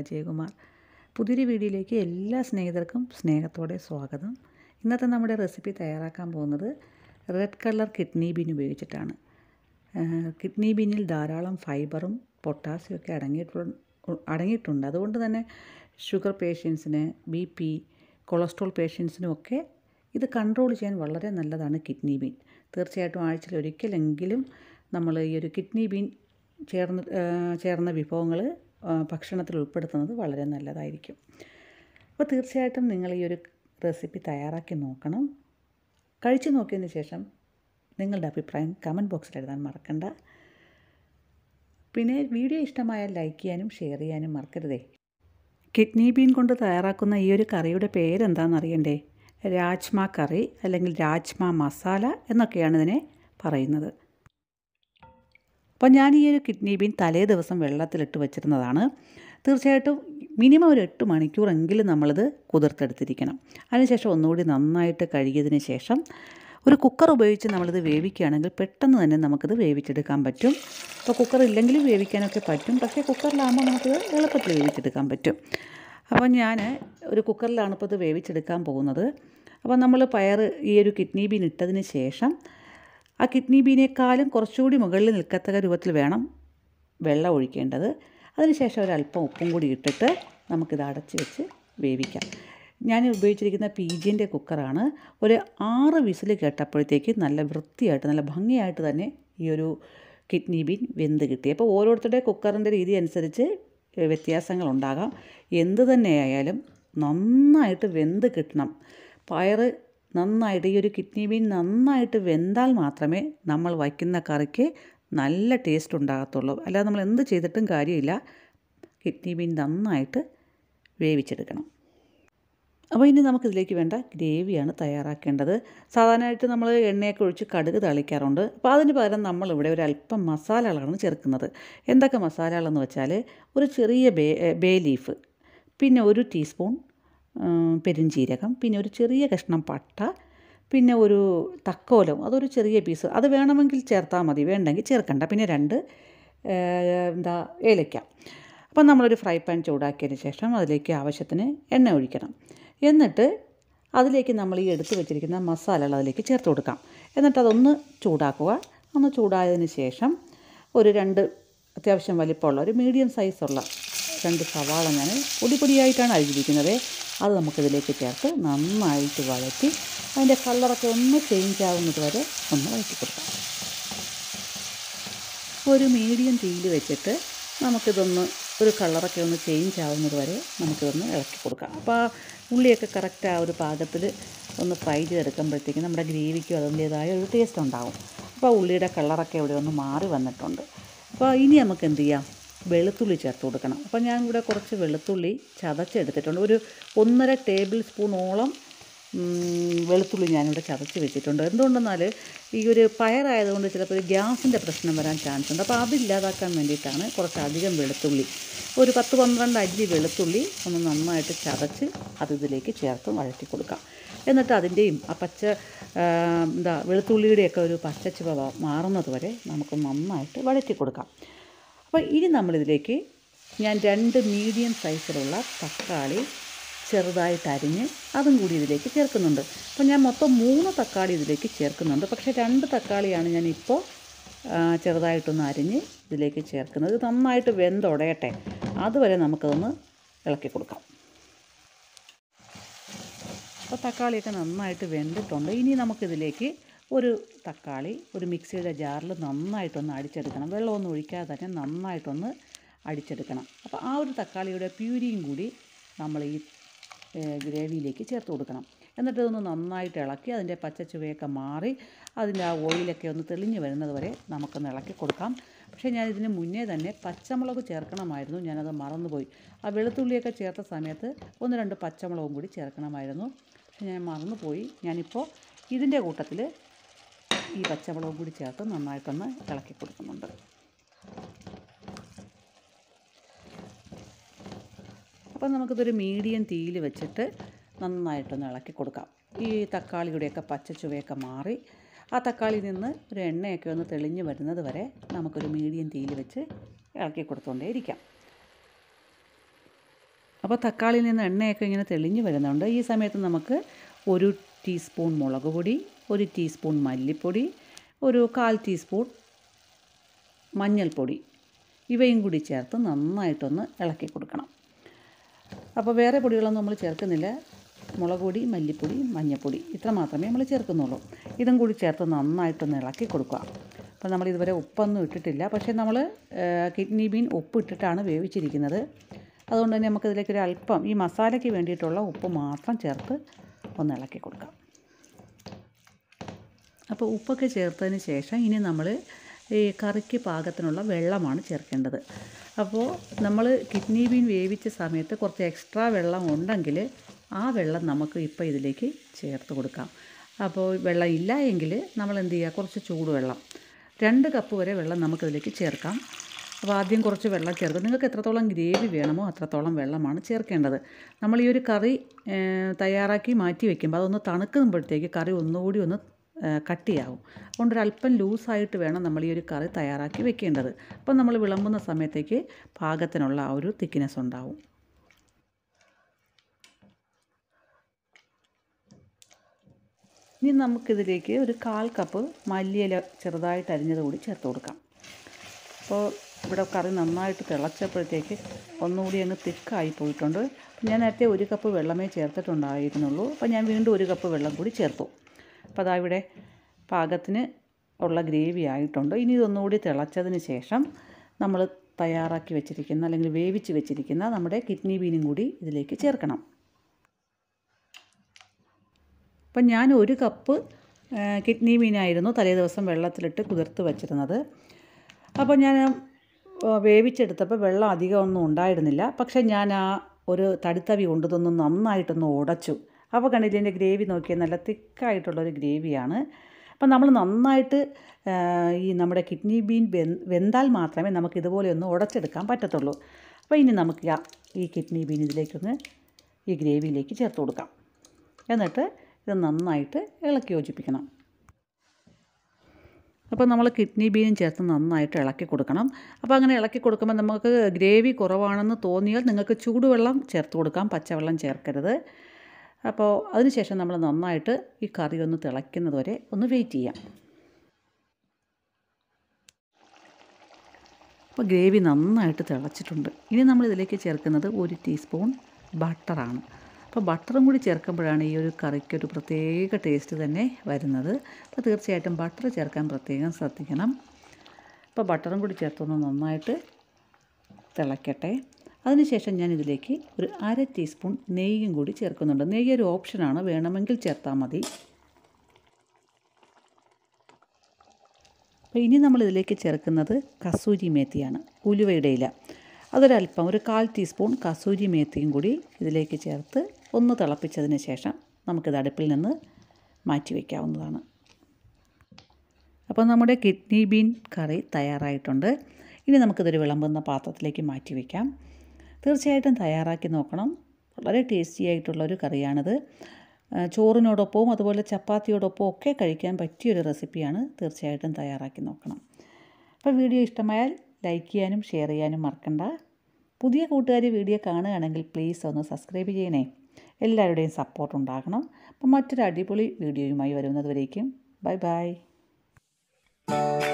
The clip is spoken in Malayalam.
അജയകുമാർ പുതിയൊരു വീഡിയോയിലേക്ക് എല്ലാ സ്നേഹിതർക്കും സ്നേഹത്തോടെ സ്വാഗതം ഇന്നത്തെ നമ്മുടെ റെസിപ്പി തയ്യാറാക്കാൻ പോകുന്നത് റെഡ് കളർ കിഡ്നി ബീൻ ഉപയോഗിച്ചിട്ടാണ് കിഡ്നി ബീനിൽ ധാരാളം ഫൈബറും പൊട്ടാസ്യം ഒക്കെ അടങ്ങിയിട്ടുണ്ട് അടങ്ങിയിട്ടുണ്ട് അതുകൊണ്ട് തന്നെ ഷുഗർ പേഷ്യൻസിന് ബി പി കൊളസ്ട്രോൾ പേഷ്യൻസിനും ഒക്കെ ഇത് കൺട്രോൾ ചെയ്യാൻ വളരെ നല്ലതാണ് കിഡ്നി ബീൻ തീർച്ചയായിട്ടും ആഴ്ചയിൽ ഒരിക്കലെങ്കിലും നമ്മൾ ഈ ഒരു കിഡ്നി ബീൻ ചേർന്ന് ചേർന്ന വിഭവങ്ങൾ ഭക്ഷണത്തിൽ ഉൾപ്പെടുത്തുന്നത് വളരെ നല്ലതായിരിക്കും അപ്പോൾ തീർച്ചയായിട്ടും നിങ്ങൾ ഈ ഒരു റെസിപ്പി തയ്യാറാക്കി നോക്കണം കഴിച്ചു നോക്കിയതിന് ശേഷം നിങ്ങളുടെ അഭിപ്രായം കമൻറ്റ് ബോക്സിൽ എഴുതാൻ മറക്കണ്ട പിന്നെ വീഡിയോ ഇഷ്ടമായാൽ ലൈക്ക് ചെയ്യാനും ഷെയർ ചെയ്യാനും മറക്കരുതേ കിഡ്നി ബീൻ കൊണ്ട് തയ്യാറാക്കുന്ന ഈ ഒരു കറിയുടെ പേരെന്താണെന്ന് അറിയണ്ടേ രാജ്മ കറി അല്ലെങ്കിൽ രാജ്മ മസാല എന്നൊക്കെയാണ് ഇതിനെ പറയുന്നത് അപ്പോൾ ഞാൻ ഈ ഒരു കിഡ്നി ബീൻ തലേ ദിവസം വെള്ളത്തിലിട്ട് വെച്ചിരുന്നതാണ് തീർച്ചയായിട്ടും മിനിമം ഒരു എട്ട് മണിക്കൂറെങ്കിലും നമ്മളിത് കുതിർത്തെടുത്തിരിക്കണം അതിനുശേഷം ഒന്നുകൂടി നന്നായിട്ട് കഴുകിയതിന് ശേഷം ഒരു കുക്കർ ഉപയോഗിച്ച് നമ്മളിത് വേവിക്കുകയാണെങ്കിൽ പെട്ടെന്ന് തന്നെ നമുക്കിത് വേവിച്ചെടുക്കാൻ പറ്റും അപ്പോൾ കുക്കർ ഇല്ലെങ്കിലും വേവിക്കാനൊക്കെ പറ്റും പക്ഷേ കുക്കറിലാകുമ്പോൾ നമുക്കിത് എളുപ്പത്തിൽ വേവിച്ചെടുക്കാൻ പറ്റും അപ്പോൾ ഞാൻ ഒരു കുക്കറിലാണ് ഇപ്പോൾ ഇത് വേവിച്ചെടുക്കാൻ പോകുന്നത് അപ്പോൾ നമ്മൾ പയർ ഈ ഒരു കിഡ്നി ബീൻ ഇട്ടതിന് ശേഷം ആ കിഡ്നി ബീനേക്കാളും കുറച്ചുകൂടി മുകളിൽ നിൽക്കത്തക്ക രൂപത്തിൽ വേണം വെള്ളം ഒഴിക്കേണ്ടത് അതിനുശേഷം ഒരല്പം ഉപ്പും കൂടി ഇട്ടിട്ട് നമുക്കിത് അടച്ച് വെച്ച് വേവിക്കാം ഞാൻ ഉപയോഗിച്ചിരിക്കുന്ന പി ജിൻ്റെ കുക്കറാണ് ഒരു ആറ് വിസിൽ കേട്ടപ്പോഴത്തേക്ക് നല്ല വൃത്തിയായിട്ട് നല്ല ഭംഗിയായിട്ട് തന്നെ ഈ ഒരു കിഡ്നി ബീൻ വെന്ത് കിട്ടി അപ്പോൾ ഓരോരുത്തരുടെ കുക്കറിൻ്റെ രീതി അനുസരിച്ച് വ്യത്യാസങ്ങളുണ്ടാകാം എന്ത് തന്നെയായാലും നന്നായിട്ട് വെന്ത് കിട്ടണം പയറ് നന്നായിട്ട് ഈ ഒരു കിഡ്നി ബീൻ നന്നായിട്ട് വെന്താൽ മാത്രമേ നമ്മൾ വയ്ക്കുന്ന കറിക്ക് നല്ല ടേസ്റ്റ് ഉണ്ടാകത്തുള്ളൂ അല്ലാതെ നമ്മൾ എന്ത് ചെയ്തിട്ടും കാര്യമില്ല കിഡ്നി ബീൻ നന്നായിട്ട് വേവിച്ചെടുക്കണം അപ്പോൾ ഇനി നമുക്കിതിലേക്ക് വേണ്ട ഗ്രേവിയാണ് തയ്യാറാക്കേണ്ടത് സാധാരണയായിട്ട് നമ്മൾ എണ്ണയൊക്കെ ഒഴിച്ച് കടുക് തളിക്കാറുണ്ട് അപ്പോൾ അതിന് പകരം നമ്മളിവിടെ ഒരു അല്പം മസാലകളാണ് ചേർക്കുന്നത് എന്തൊക്കെ മസാലകളെന്ന് വെച്ചാൽ ഒരു ചെറിയ ബേ ബേ ലീഫ് പിന്നെ ഒരു ടീസ്പൂൺ പെരുംജീരകം പിന്നെ ഒരു ചെറിയ കഷ്ണം പട്ട പിന്നെ ഒരു തക്കോലം അതൊരു ചെറിയ പീസ് അത് വേണമെങ്കിൽ ചേർത്താൽ മതി വേണ്ടെങ്കിൽ ചേർക്കണ്ട പിന്നെ രണ്ട് എന്താ ഏലയ്ക്ക അപ്പം നമ്മളൊരു ഫ്രൈ പാൻ ചൂടാക്കിയതിന് ശേഷം അതിലേക്ക് ആവശ്യത്തിന് എണ്ണ ഒഴിക്കണം എന്നിട്ട് അതിലേക്ക് നമ്മൾ ഈ എടുത്തു വെച്ചിരിക്കുന്ന മസാലകൾ അതിലേക്ക് ചേർത്ത് കൊടുക്കാം എന്നിട്ട് അതൊന്ന് ചൂടാക്കുക ഒന്ന് ചൂടായതിന് ശേഷം ഒരു രണ്ട് അത്യാവശ്യം വലിപ്പമുള്ള ഒരു മീഡിയം സൈസുള്ള രണ്ട് സവാള ഞാൻ പൊടി പൊടിയായിട്ടാണ് അരിഞ്ഞിരിക്കുന്നത് അത് നമുക്കിതിലേക്ക് ചേർത്ത് നന്നായിട്ട് വഴറ്റി അതിൻ്റെ കളറൊക്കെ ഒന്ന് ചേഞ്ച് ആവുന്നത് വരെ ഒന്ന് വഴറ്റി കൊടുക്കാം ഒരു മീഡിയം തീയിൽ വെച്ചിട്ട് നമുക്കിതൊന്ന് ഒരു കളറൊക്കെ ഒന്ന് ചേഞ്ച് ആവുന്നത് വരെ നമുക്കിതൊന്ന് ഇളക്കി കൊടുക്കാം അപ്പോൾ ആ ഉള്ളിയൊക്കെ കറക്റ്റ് ആ ഒരു പാകത്തിൽ ഒന്ന് ഫ്രൈ ചെയ്തെടുക്കുമ്പോഴത്തേക്കും നമ്മുടെ ഗ്രേവിക്കും അതിൻ്റേതായ ഒരു ടേസ്റ്റ് ഉണ്ടാവും അപ്പോൾ ഉള്ളിയുടെ കളറൊക്കെ ഇവിടെ ഒന്ന് മാറി വന്നിട്ടുണ്ട് അപ്പോൾ ഇനി നമുക്ക് എന്ത് ചെയ്യാം വെളുത്തുള്ളി ചേർത്ത് കൊടുക്കണം അപ്പോൾ ഞാൻ ഇവിടെ കുറച്ച് വെളുത്തുള്ളി ചതച്ചെടുത്തിട്ടുണ്ട് ഒരു ഒന്നര ടേബിൾ സ്പൂണോളം വെളുത്തുള്ളി ഞാനിവിടെ ചതച്ച് വെച്ചിട്ടുണ്ട് എന്തുകൊണ്ടെന്നാൽ ഈ ഒരു പയറായതുകൊണ്ട് ചിലപ്പോൾ ഒരു ഗ്യാസിൻ്റെ പ്രശ്നം വരാൻ ചാൻസ് ഉണ്ട് അപ്പോൾ അതില്ലാതാക്കാൻ വേണ്ടിയിട്ടാണ് കുറച്ചധികം വെളുത്തുള്ളി ഒരു പത്ത് പന്ത്രണ്ട് അല്ലി വെളുത്തുള്ളി ഒന്ന് നന്നായിട്ട് ചതച്ച് അത് ഇതിലേക്ക് ചേർത്ത് വഴറ്റി കൊടുക്കാം എന്നിട്ട് അതിൻ്റെയും ആ പച്ച എന്താ വെളുത്തുള്ളിയുടെയൊക്കെ ഒരു പച്ച ചുവ മാറുന്നത് വരെ നമുക്ക് നന്നായിട്ട് വഴറ്റി കൊടുക്കാം അപ്പോൾ ഇനി നമ്മളിതിലേക്ക് ഞാൻ രണ്ട് മീഡിയം സൈസിലുള്ള തക്കാളി ചെറുതായിട്ട് അരിഞ്ഞ് അതും കൂടി ഇതിലേക്ക് ചേർക്കുന്നുണ്ട് അപ്പോൾ ഞാൻ മൊത്തം മൂന്ന് തക്കാളി ഇതിലേക്ക് ചേർക്കുന്നുണ്ട് പക്ഷേ രണ്ട് തക്കാളിയാണ് ഞാൻ ഇപ്പോൾ ചെറുതായിട്ടൊന്ന് അരിഞ്ഞ് ഇതിലേക്ക് ചേർക്കുന്നത് ഇത് നന്നായിട്ട് വെന്തുടയട്ടെ അതുവരെ നമുക്കതൊന്ന് ഇളക്കി കൊടുക്കാം അപ്പോൾ തക്കാളിയൊക്കെ നന്നായിട്ട് വെന്തിട്ടുണ്ട് ഇനി നമുക്കിതിലേക്ക് ഒരു തക്കാളി ഒരു മിക്സിയുടെ ജാറിൽ നന്നായിട്ടൊന്ന് അടിച്ചെടുക്കണം വെള്ളമൊന്നും ഒഴിക്കാതെ തന്നെ നന്നായിട്ടൊന്ന് അടിച്ചെടുക്കണം അപ്പോൾ ആ ഒരു തക്കാളിയുടെ പ്യൂരിയും കൂടി നമ്മൾ ഈ ഗ്രേവിയിലേക്ക് ചേർത്ത് കൊടുക്കണം എന്നിട്ട് ഇതൊന്ന് നന്നായിട്ട് ഇളക്കി അതിൻ്റെ പച്ച ചുവയൊക്കെ മാറി അതിൻ്റെ ആ ഓയിലൊക്കെ ഒന്ന് തെളിഞ്ഞ് വരുന്നത് വരെ നമുക്കൊന്ന് ഇളക്കി കൊടുക്കാം പക്ഷേ ഞാൻ ഇതിന് മുന്നേ തന്നെ പച്ചമുളക് ചേർക്കണമായിരുന്നു ഞാനത് മറന്നുപോയി ആ വെളുത്തുള്ളിയൊക്കെ ചേർത്ത സമയത്ത് ഒന്ന് രണ്ട് പച്ചമുളകും കൂടി ചേർക്കണമായിരുന്നു പക്ഷേ ഞാൻ മറന്നുപോയി ഞാനിപ്പോൾ ഇതിൻ്റെ കൂട്ടത്തിൽ ഈ പച്ചമുളകും കൂടി ചേർത്ത് നന്നായിട്ടൊന്ന് ഇളക്കി കൊടുക്കുന്നുണ്ട് അപ്പോൾ നമുക്കിതൊരു മീഡിയം തീയിൽ വെച്ചിട്ട് നന്നായിട്ടൊന്ന് ഇളക്കി കൊടുക്കാം ഈ തക്കാളിയുടെയൊക്കെ പച്ച ചുവയൊക്കെ മാറി ആ തക്കാളിയിൽ നിന്ന് ഒരു എണ്ണയൊക്കെ ഒന്ന് തെളിഞ്ഞ് വരുന്നത് വരെ നമുക്കൊരു മീഡിയം തീയിൽ വെച്ച് ഇളക്കി കൊടുത്തുകൊണ്ടേ ഇരിക്കാം അപ്പോൾ തക്കാളിയിൽ നിന്ന് എണ്ണയൊക്കെ ഇങ്ങനെ തെളിഞ്ഞ് വരുന്നുണ്ട് ഈ സമയത്ത് നമുക്ക് ഒരു ടീസ്പൂൺ മുളക് പൊടി ഒരു ടീസ്പൂൺ മല്ലിപ്പൊടി ഒരു കാൽ ടീസ്പൂൺ മഞ്ഞൾപ്പൊടി ഇവയും കൂടി ചേർത്ത് നന്നായിട്ടൊന്ന് ഇളക്കി കൊടുക്കണം അപ്പോൾ വേറെ പൊടികളൊന്നും നമ്മൾ ചേർക്കുന്നില്ല മുളക് പൊടി മല്ലിപ്പൊടി മഞ്ഞൾപ്പൊടി ഇത്ര മാത്രമേ നമ്മൾ ചേർക്കുന്നുള്ളൂ ഇതും കൂടി ചേർത്ത് നന്നായിട്ടൊന്ന് ഇളക്കി കൊടുക്കുക അപ്പോൾ നമ്മൾ ഇതുവരെ ഉപ്പൊന്നും ഇട്ടിട്ടില്ല പക്ഷേ നമ്മൾ കിഡ്നി ബീൻ ഉപ്പ് ഇട്ടിട്ടാണ് വേവിച്ചിരിക്കുന്നത് അതുകൊണ്ട് തന്നെ നമുക്കിതിലേക്ക് ഒരു അല്പം ഈ മസാലയ്ക്ക് വേണ്ടിയിട്ടുള്ള ഉപ്പ് മാത്രം ചേർത്ത് ഒന്ന് ഇളക്കി കൊടുക്കാം അപ്പോൾ ഉപ്പൊക്കെ ചേർത്തതിന് ശേഷം ഇനി നമ്മൾ ഈ കറിക്ക് പാകത്തിനുള്ള വെള്ളമാണ് ചേർക്കേണ്ടത് അപ്പോൾ നമ്മൾ കിഡ്നി ബീൻ വേവിച്ച സമയത്ത് കുറച്ച് എക്സ്ട്രാ വെള്ളം ഉണ്ടെങ്കിൽ ആ വെള്ളം നമുക്ക് ഇപ്പോൾ ഇതിലേക്ക് ചേർത്ത് കൊടുക്കാം അപ്പോൾ വെള്ളം ഇല്ല എങ്കിൽ നമ്മൾ എന്ത് ചെയ്യുക കുറച്ച് ചൂടുവെള്ളം രണ്ട് കപ്പ് വരെ വെള്ളം നമുക്കിതിലേക്ക് ചേർക്കാം അപ്പോൾ ആദ്യം കുറച്ച് വെള്ളം ചേർക്കും നിങ്ങൾക്ക് എത്രത്തോളം ഗ്രേവി വേണമോ അത്രത്തോളം വെള്ളമാണ് ചേർക്കേണ്ടത് നമ്മൾ ഈ ഒരു കറി തയ്യാറാക്കി മാറ്റി വെക്കുമ്പോൾ അതൊന്ന് തണുക്കുമ്പോഴത്തേക്ക് കറി ഒന്നുകൂടി ഒന്ന് കട്ടിയാവും അതുകൊണ്ട് ഒരു അല്പം ലൂസായിട്ട് വേണം നമ്മൾ ഈ ഒരു കറി തയ്യാറാക്കി വെക്കേണ്ടത് അപ്പം നമ്മൾ വിളമ്പുന്ന സമയത്തേക്ക് പാകത്തിനുള്ള ആ ഒരു തിക്നെസ് ഉണ്ടാവും ഇനി നമുക്കിതിലേക്ക് ഒരു കാൽ കപ്പ് മല്ലിയില ചെറുതായിട്ട് അരിഞ്ഞത് കൂടി ചേർത്ത് കൊടുക്കാം അപ്പോൾ ഇവിടെ കറി നന്നായിട്ട് തിളച്ചപ്പോഴത്തേക്ക് ഒന്നുകൂടി അങ്ങ് തിക്കായി പോയിട്ടുണ്ട് ഞാൻ നേരത്തെ ഒരു കപ്പ് വെള്ളമേ ചേർത്തിട്ടുണ്ടായിരുന്നുള്ളൂ അപ്പോൾ ഞാൻ വീണ്ടും ഒരു കപ്പ് വെള്ളം കൂടി ചേർത്തു അപ്പോൾ അതാ ഇവിടെ പാകത്തിന് ഉള്ള ഗ്രേവി ആയിട്ടുണ്ട് ഇനി ഇതൊന്നുകൂടി തിളച്ചതിന് ശേഷം നമ്മൾ തയ്യാറാക്കി വെച്ചിരിക്കുന്ന അല്ലെങ്കിൽ വേവിച്ച് വെച്ചിരിക്കുന്ന നമ്മുടെ കിഡ്നി ബീനും കൂടി ഇതിലേക്ക് ചേർക്കണം അപ്പം ഞാൻ ഒരു കപ്പ് കിഡ്നി മീനായിരുന്നു തലേ ദിവസം വെള്ളത്തിലിട്ട് കുതിർത്ത് വെച്ചിരുന്നത് അപ്പോൾ ഞാൻ വേവിച്ചെടുത്തപ്പോൾ വെള്ളം അധികം ഒന്നും ഉണ്ടായിരുന്നില്ല പക്ഷേ ഞാൻ ആ ഒരു തടിത്തവി കൊണ്ടുതൊന്ന് നന്നായിട്ടൊന്ന് ഉടച്ചു അപ്പോൾ കണ്ടില്ലേ എൻ്റെ ഗ്രേവി നോക്കിയാൽ നല്ല തിക്കായിട്ടുള്ളൊരു ഗ്രേവിയാണ് അപ്പം നമ്മൾ നന്നായിട്ട് ഈ നമ്മുടെ കിഡ്നി ബീൻ വെന്താൽ മാത്രമേ നമുക്ക് ഇതുപോലെ ഒന്ന് ഉടച്ചെടുക്കാൻ പറ്റത്തുള്ളൂ അപ്പോൾ ഇനി നമുക്ക് ഈ കിഡ്നി ബീൻ ഇതിലേക്കൊന്ന് ഈ ഗ്രേവിയിലേക്ക് ചേർത്ത് കൊടുക്കാം എന്നിട്ട് ഇത് നന്നായിട്ട് ഇളക്കി യോജിപ്പിക്കണം അപ്പോൾ നമ്മൾ കിഡ്നി ബീനും ചേർത്ത് നന്നായിട്ട് ഇളക്കി കൊടുക്കണം അപ്പോൾ അങ്ങനെ ഇളക്കി കൊടുക്കുമ്പോൾ നമുക്ക് ഗ്രേവി കുറവാണെന്ന് തോന്നിയാൽ നിങ്ങൾക്ക് ചൂടുവെള്ളം ചേർത്ത് കൊടുക്കാം പച്ചവെള്ളം ചേർക്കരുത് അപ്പോൾ അതിനുശേഷം നമ്മൾ നന്നായിട്ട് ഈ കറി ഒന്ന് തിളയ്ക്കുന്നത് വരെ ഒന്ന് വെയിറ്റ് ചെയ്യാം അപ്പോൾ ഗ്രേവി നന്നായിട്ട് തിളച്ചിട്ടുണ്ട് ഇനി നമ്മൾ ഇതിലേക്ക് ചേർക്കുന്നത് ഒരു ടീസ്പൂൺ ബട്ടറാണ് അപ്പോൾ ബട്ടറും കൂടി ചേർക്കുമ്പോഴാണ് ഈ ഒരു കറിക്ക് ഒരു പ്രത്യേക ടേസ്റ്റ് തന്നെ വരുന്നത് അപ്പോൾ തീർച്ചയായിട്ടും ബട്ടർ ചേർക്കാൻ പ്രത്യേകം ശ്രദ്ധിക്കണം അപ്പോൾ ബട്ടറും കൂടി ചേർത്തൊന്ന് നന്നായിട്ട് തിളയ്ക്കട്ടെ അതിനുശേഷം ഞാൻ ഇതിലേക്ക് ഒരു അര ടീസ്പൂൺ നെയ്യും കൂടി ചേർക്കുന്നുണ്ട് നെയ്യ് ഒരു ഓപ്ഷനാണ് വേണമെങ്കിൽ ചേർത്താൽ മതി അപ്പോൾ ഇനി നമ്മൾ ഇതിലേക്ക് ചേർക്കുന്നത് കസൂരി മേത്തിയാണ് ഉലുവയുടെ ഇല അതൊരല്പം ഒരു കാൽ ടീസ്പൂൺ കസൂരി മേത്തിയും കൂടി ഇതിലേക്ക് ചേർത്ത് ഒന്ന് തിളപ്പിച്ചതിന് ശേഷം നമുക്കിത് അടുപ്പിൽ നിന്ന് മാറ്റി വയ്ക്കാവുന്നതാണ് അപ്പോൾ നമ്മുടെ കിഡ്നി ബീൻ കറി തയ്യാറായിട്ടുണ്ട് ഇനി നമുക്കിതൊരു വിളമ്പുന്ന പാത്രത്തിലേക്ക് മാറ്റി വയ്ക്കാം തീർച്ചയായിട്ടും തയ്യാറാക്കി നോക്കണം വളരെ ടേസ്റ്റി ആയിട്ടുള്ള ഒരു കറിയാണിത് ചോറിനോടൊപ്പവും അതുപോലെ ചപ്പാത്തിയോടൊപ്പവും ഒക്കെ കഴിക്കാൻ പറ്റിയൊരു റെസിപ്പിയാണ് തീർച്ചയായിട്ടും തയ്യാറാക്കി നോക്കണം അപ്പോൾ വീഡിയോ ഇഷ്ടമായാൽ ലൈക്ക് ചെയ്യാനും ഷെയർ ചെയ്യാനും മറക്കണ്ട പുതിയ കൂട്ടുകാർ വീഡിയോ കാണുകയാണെങ്കിൽ പ്ലീസ് ഒന്ന് സബ്സ്ക്രൈബ് ചെയ്യണേ എല്ലാവരുടെയും സപ്പോർട്ട് ഉണ്ടാകണം അപ്പം മറ്റൊരു അടിപൊളി വീഡിയോയുമായി വരുന്നത് വരേക്കും ബൈ ബൈ